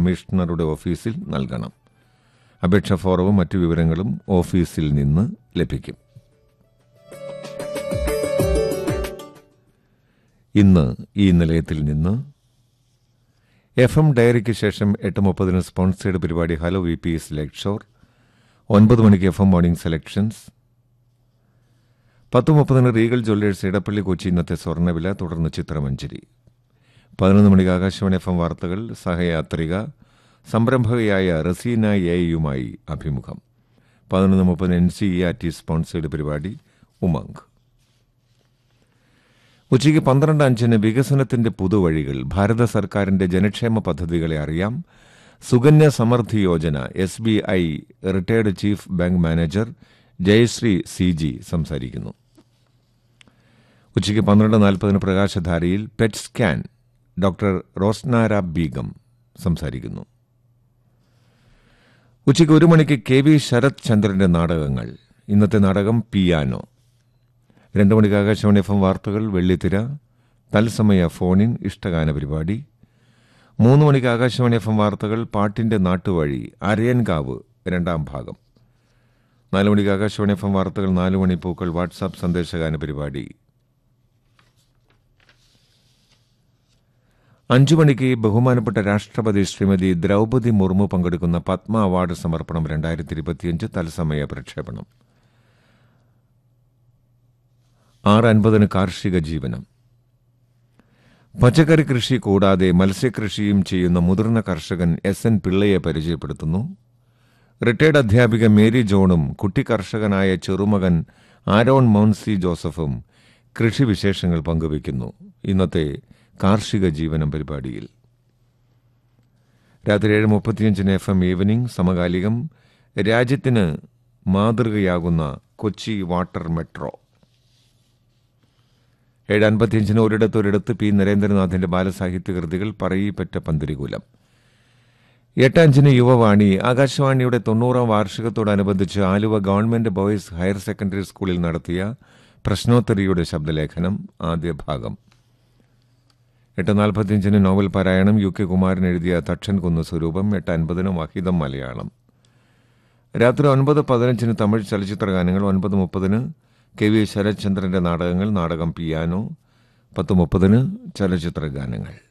കമ്മീഷണറുടെ ഓഫീസിൽ നൽകണം അപേക്ഷ ഫോറവും മറ്റു വിവരങ്ങളും ഓഫീസിൽ നിന്ന് ലഭിക്കും ഇന്ന് ഈ നിലയത്തിൽ നിന്ന് എഫ് എം ഡയറിക്ക് ശേഷം എട്ട് മുപ്പതിന് സ്പോൺസേഡ് പരിപാടി hello V P S lecture ഒൻപത് മണിക്ക് എഫ് എം മോർണിംഗ് സെലക്ഷൻസ് പത്ത് മുപ്പതിന് റീഗൽ ജ്വല്ലേഴ്സ് ഇടപ്പള്ളി കൊച്ചി ഇന്നത്തെ സ്വർണ്ണവില തുടർന്ന് ചിത്രമഞ്ചേരി പതിനൊന്ന് മണിക്ക് ആകാശവാണി എഫ് എം വാർത്തകൾ സഹയാത്രിക സംരംഭകയായ റസീന എയുമായി അഭിമുഖം പതിനൊന്ന് മുപ്പതിന് N C E R T sponsored പരിപാടി ഉമംഗ് ഉച്ചയ്ക്ക് പന്ത്രണ്ട് അഞ്ചിന് വികസനത്തിന്റെ പുതുവഴികൾ ഭാരത സർക്കാരിന്റെ ജനക്ഷേമ പദ്ധതികളെ അറിയാം Sukanya Samriddhi Yojana S B I retired chief bank manager Jayashree C G സംസാരിക്കുന്നു ഉച്ചയ്ക്ക് പന്ത്രണ്ട് നാൽപ്പതിന് പ്രകാശധാരയിൽ PET scan doctor Rosnara Begum സംസാരിക്കുന്നു ഉച്ചയ്ക്ക് ഒരു മണിക്ക് കെ വി ശരത് ചന്ദ്രന്റെ നാടകങ്ങൾ ഇന്നത്തെ നാടകം പിയാനോ രണ്ടു മണിക്ക് ആകാശവാണി എഫ് എം വാർത്തകൾ വെള്ളിത്തിര തത്സമയ ഫോണിൻ ഇഷ്ടഗാന പരിപാടി മൂന്ന് മണിക്ക് ആകാശവാണി എഫ് എം വാർത്തകൾ പാട്ടിന്റെ നാട്ടുവഴി അരയൻകാവ് രണ്ടാം ഭാഗം നാല് മണിക്ക് ആകാശവാണി എഫ് എം വാർത്തകൾ നാല് മണി പൂക്കൾ വാട്സാപ്പ് സന്ദേശഗാന പരിപാടി അഞ്ചു മണിക്ക് ബഹുമാനപ്പെട്ട രാഷ്ട്രപതി ശ്രീമതി ദ്രൗപതി മുർമു പങ്കെടുക്കുന്ന പത്മ അവാർഡ് സമർപ്പണം രണ്ടായിരത്തി ഇരുപത്തിയഞ്ച് തത്സമയ പ്രക്ഷേപണം ആറ് അൻപതിന് കാർഷിക ജീവനം പച്ചക്കറി കൃഷി കൂടാതെ മത്സ്യകൃഷിയും ചെയ്യുന്ന മുതിർന്ന കർഷകൻ എസ് എൻ പിള്ളയെ പരിചയപ്പെടുത്തുന്നു റിട്ടയർഡ് അധ്യാപിക മേരി ജോണും കുട്ടി കർഷകനായ ചെറുമകൻ ആരോൺ മോൻസി ജോസഫും കൃഷിവിശേഷങ്ങൾ പങ്കുവയ്ക്കുന്നു ഇന്നത്തെ കാർഷിക ജീവനം പരിപാടിയിൽ രാത്രി ഏഴ് മുപ്പത്തിയഞ്ചിന് എഫ് എം ഈവനിംഗ് സമകാലികം രാജ്യത്തിന് മാതൃകയാകുന്ന കൊച്ചി വാട്ടർ മെട്രോ ഏഴ് അൻപത്തിയഞ്ചിന് ഒരിടത്ത് ഒരിടത്ത് പി നരേന്ദ്രനാഥിന്റെ ബാലസാഹിത്യ കൃതികൾ പറയിപ്പറ്റ പന്തിരികൂലം എട്ട് അഞ്ചിന് യുവവാണി ആകാശവാണിയുടെ തൊണ്ണൂറാം വാർഷികത്തോടനുബന്ധിച്ച് Aluva government boys higher secondary സ്കൂളിൽ നടത്തിയ പ്രശ്നോത്തരിയുടെ ശബ്ദലേഖനം ആദ്യ ഭാഗം എട്ട് നാൽപ്പത്തിയഞ്ചിന് നോവൽ പാരായണം യു കെ കുമാരൻ എഴുതിയ തക്ഷൻ കുന്ന് സ്വരൂപം എട്ട് അൻപതിന് വഹിതം മലയാളം രാത്രി ഒൻപത് പതിനഞ്ചിന് തമിഴ് ചലച്ചിത്ര ഗാനങ്ങൾ ഒൻപത് മുപ്പതിന് കെ വി ശരത്ചന്ദ്രന്റെ നാടകങ്ങൾ നാടകം പിയാനോ പത്ത് മുപ്പതിന് ചലച്ചിത്ര ഗാനങ്ങൾ